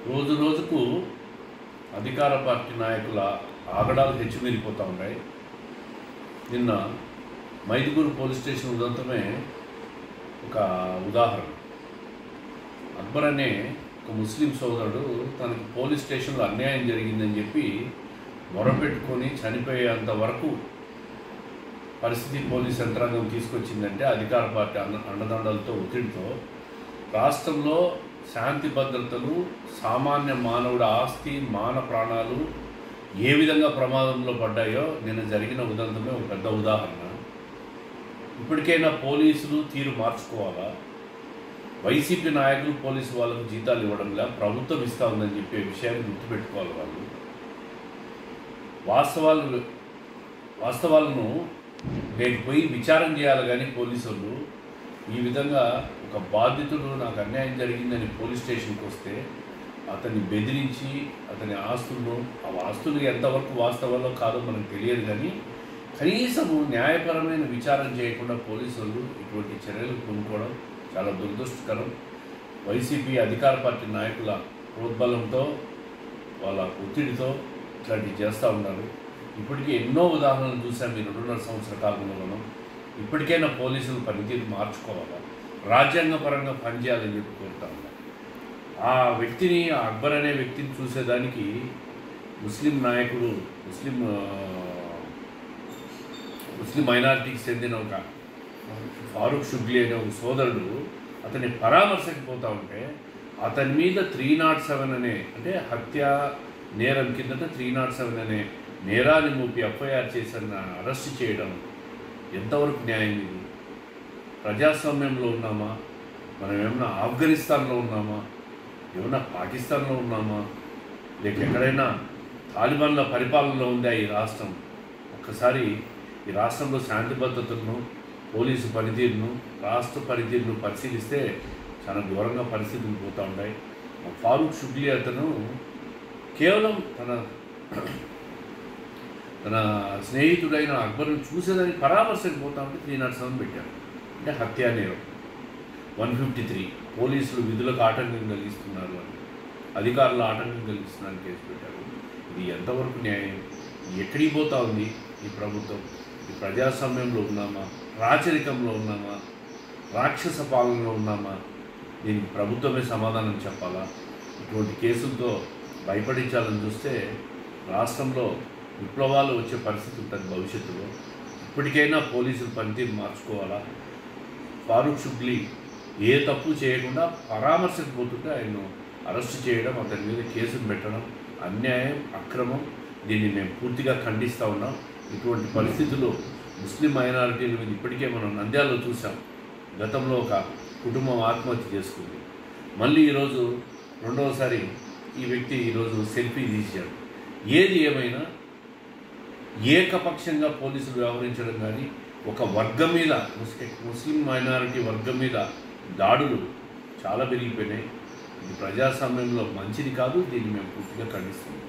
రోజు రోజుకు అధికార పార్టీ నాయకుల ఆగడాలు హెచ్చుమీరిపోతూ ఉన్నాయి నిన్న మైదుగూరు పోలీస్ స్టేషన్ ఉదంతమే ఒక ఉదాహరణ అక్బర్ అనే ఒక ముస్లిం సోదరుడు తనకి పోలీస్ స్టేషన్లో అన్యాయం జరిగిందని చెప్పి మొరపెట్టుకొని చనిపోయేంత వరకు పరిస్థితి పోలీస్ యంత్రాంగం తీసుకొచ్చిందంటే అధికార పార్టీ అండ అండదండలతో ఒత్తిడితో రాష్ట్రంలో శాంతి భద్రతలు సామాన్య మానవుడి ఆస్తి మాన ప్రాణాలు ఏ విధంగా ప్రమాదంలో పడ్డాయో నిన్న జరిగిన ఉదంతమే ఒక పెద్ద ఉదాహరణ ఇప్పటికైనా పోలీసులు తీరు మార్చుకోవాలా వైసీపీ నాయకులు పోలీసు వాళ్ళకు జీతాలు ఇవ్వడంలా ప్రభుత్వం ఇస్తా ఉందని చెప్పే విషయాన్ని గుర్తుపెట్టుకోవాలి వాళ్ళు వాస్తవాలు వాస్తవాలను లేకపోయి విచారం చేయాలి కానీ పోలీసులు ఈ విధంగా ఒక బాధితుడు నాకు అన్యాయం జరిగిందని పోలీస్ స్టేషన్కి వస్తే అతన్ని బెదిరించి అతని ఆస్తులను ఆ ఆస్తులు ఎంతవరకు వాస్తవాలో కాదో మనకు తెలియదు కానీ కనీసము న్యాయపరమైన విచారం చేయకుండా పోలీసులు ఇటువంటి చర్యలు కొనుక్కోవడం చాలా దురదృష్టకరం వైసీపీ అధికార పార్టీ నాయకుల ప్రోద్బలంతో వాళ్ళ ఒత్తిడితో ఇట్లాంటివి చేస్తూ ఉన్నారు ఇప్పటికీ ఎన్నో ఉదాహరణలు చూసాం ఈ రెండున్నర సంవత్సర కాలంలోనూ ఇప్పటికైనా పోలీసులు పనితీరు మార్చుకోవాలా రాజ్యాంగపరంగా పనిచేయాలని చెప్పి కోరుతా ఉన్నారు ఆ వ్యక్తిని ఆ అక్బర్ అనే వ్యక్తిని చూసేదానికి ముస్లిం నాయకుడు ముస్లిం ఆ, ముస్లిం మైనారిటీకి చెందిన ఒక ఫారూక్ షుగ్లీ అనే ఒక సోదరుడు అతని పరామర్శకి పోతా ఉంటే అతని మీద త్రీ నాట్ సెవెన్ అనే అంటే హత్య నేరం కిందట త్రీ నాట్ సెవెన్ అనే నేరాన్ని మూపి ఎఫ్ఐఆర్ చేసి అరెస్ట్ చేయడం ఎంతవరకు న్యాయం ఇది ప్రజాస్వామ్యంలో ఉన్నామా మనం ఏమన్నా ఆఫ్ఘనిస్తాన్లో ఉన్నామా ఏమన్నా పాకిస్తాన్లో ఉన్నామా లేక ఎక్కడైనా తాలిబాన్ల పరిపాలనలో ఉందా ఈ రాష్ట్రం ఒక్కసారి ఈ రాష్ట్రంలో శాంతి భద్రతలను పోలీసు పనితీరును రాష్ట్ర పనితీరును పరిశీలిస్తే చాలా ఘోరంగా పరిస్థితులు పోతూ ఉన్నాయి ఫారూక్ షుగ్లీ అతను కేవలం తన తన స్నేహితుడైన అక్బర్ను చూసేదానికి పరామర్శకు పోతా ఉంటే త్రీ నాట్ సెవెన్ పెట్టారు అంటే హత్యా నేరం వన్ ఫిఫ్టీ త్రీ పోలీసులు విధులకు ఆటంకం కలిగిస్తున్నారు అని అధికారులు ఆటంకం కలిగిస్తున్నారని కేసు పెట్టారు ఇది ఎంతవరకు న్యాయం ఎక్కడికి పోతా ఉంది ఈ ప్రభుత్వం ఈ ప్రజాస్వామ్యంలో ఉన్నామా రాచరికంలో ఉన్నామా రాక్షస పాలనలో ఉన్నామా దీనికి ప్రభుత్వమే సమాధానం చెప్పాలా ఇటువంటి కేసులతో భయపడించాలని చూస్తే రాష్ట్రంలో విప్లవాలు వచ్చే పరిస్థితి ఉంటుంది భవిష్యత్తులో ఇప్పటికైనా పోలీసులు పనితీరు మార్చుకోవాలా ఫారూక్ షుగ్లీ ఏ తప్పు చేయకుండా పరామర్శకు పోతుంటే ఆయన్ను అరెస్ట్ చేయడం అతని మీద కేసులు పెట్టడం అన్యాయం అక్రమం దీన్ని మేము పూర్తిగా ఖండిస్తూ ఉన్నాం ఇటువంటి పరిస్థితులు ముస్లిం మైనారిటీల మీద ఇప్పటికే మనం నంద్యాలలో చూసాం గతంలో ఒక కుటుంబం ఆత్మహత్య చేసుకుంది మళ్ళీ ఈరోజు రెండవసారి ఈ వ్యక్తి ఈరోజు సెల్ఫీ తీశాడు ఏది ఏమైనా ఏకపక్షంగా పోలీసులు వ్యవహరించడం కానీ ఒక వర్గం మీద ముస్లిం ముస్లిం మైనారిటీ వర్గం మీద దాడులు చాలా పెరిగిపోయినాయి ఇది ప్రజాస్వామ్యంలో మంచిది కాదు దీన్ని మేము పూర్తిగా ఖండిస్తున్నాం